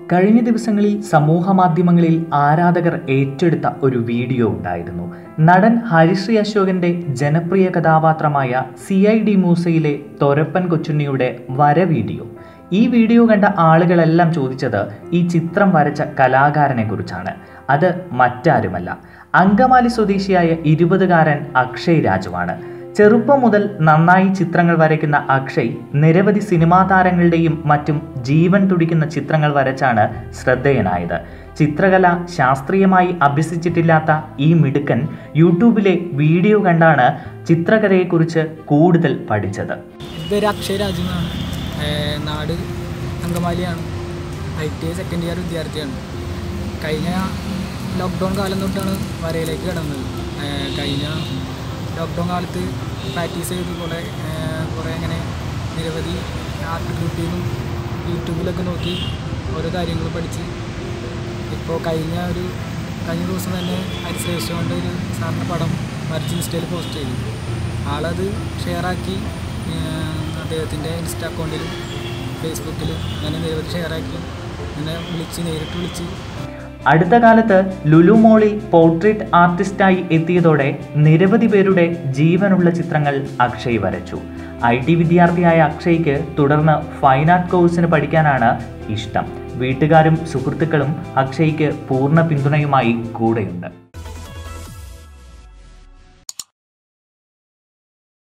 കഴിഞ്ഞ ദിവസങ്ങളിൽ സമൂഹ മാധ്യമങ്ങളിൽ ആരാധകർ ഏറ്റെടുത്ത ഒരു വീഡിയോ ഉണ്ടായിരുന്നു നടൻ ഹരിശ്രീ അശോകന്റെ ജനപ്രിയ കഥാപാത്രമായ സി ഐ ഡി മൂസയിലെ തൊരപ്പൻ കൊച്ചുണ്ണിയുടെ വര വീഡിയോ ഈ വീഡിയോ കണ്ട ആളുകളെല്ലാം ചോദിച്ചത് ഈ ചിത്രം വരച്ച കലാകാരനെ കുറിച്ചാണ് അത് മറ്റാരുമല്ല അങ്കമാലി സ്വദേശിയായ ഇരുപതുകാരൻ അക്ഷയ് രാജുവാണ് ചെറുപ്പം മുതൽ നന്നായി ചിത്രങ്ങൾ വരയ്ക്കുന്ന അക്ഷയ് നിരവധി സിനിമാ താരങ്ങളുടെയും മറ്റും ജീവൻ തുടിക്കുന്ന ചിത്രങ്ങൾ വരച്ചാണ് ശ്രദ്ധേയനായത് ചിത്രകല ശാസ്ത്രീയമായി അഭ്യസിച്ചിട്ടില്ലാത്ത ഈ മിടുക്കൻ യൂട്യൂബിലെ വീഡിയോ കണ്ടാണ് ചിത്രകലയെക്കുറിച്ച് കൂടുതൽ പഠിച്ചത് എൻ്റെ പേര് അക്ഷയ് രാജു എന്നാണ് ഏഹ് നാട് അങ്കമാലിയാണ് I T I second year വിദ്യാർത്ഥിയാണ് കഴിഞ്ഞ ലോക്ക്ഡൗൺ കാലം തൊട്ടാണ് വരയിലേക്ക് കടന്നത് ഏഹ് കഴിഞ്ഞ ലോക്ക്ഡൗൺ കാലത്ത് പ്രാക്ടീസ് ചെയ്ത് കുറേ ഏഹ് കുറേ അങ്ങനെ നിരവധി ആർട്ട് ഗ്രൂപ്പിലും യൂട്യൂബിലൊക്കെ നോക്കി ഓരോ കാര്യങ്ങൾ പഠിച്ച് ഇപ്പോൾ കഴിഞ്ഞ ഒരു കഴിഞ്ഞ ദിവസം തന്നെ ഹരിശ്രേഷ്ഠ ഒരു സാറിൻ്റെ പടം വരച്ച് ഇൻസ്റ്റയിൽ പോസ്റ്റ് ചെയ്തു ആളത് ഷെയറാക്കി അദ്ദേഹത്തിൻ്റെ ഇൻസ്റ്റ അക്കൗണ്ടിലും ഫേസ്ബുക്കിലും അങ്ങനെ നിരവധി ഷെയറാക്കി എന്നെ വിളിച്ച് നേരിട്ട് വിളിച്ച് അടുത്ത കാലത്ത് ലുലു മോളിൽ പോർട്രേറ്റ് ആർട്ടിസ്റ്റായി എത്തിയതോടെ നിരവധി പേരുടെ ജീവനുള്ള ചിത്രങ്ങൾ അക്ഷയ് വരച്ചു ഐ ടി വിദ്യാർത്ഥിയായ അക്ഷയ്ക്ക് തുടർന്ന് ഫൈൻ ആർട്ട് കോഴ്സിന് പഠിക്കാനാണ് ഇഷ്ടം വീട്ടുകാരും സുഹൃത്തുക്കളും അക്ഷയ്ക്ക് പൂർണ്ണ പിന്തുണയുമായി കൂടെയുണ്ട്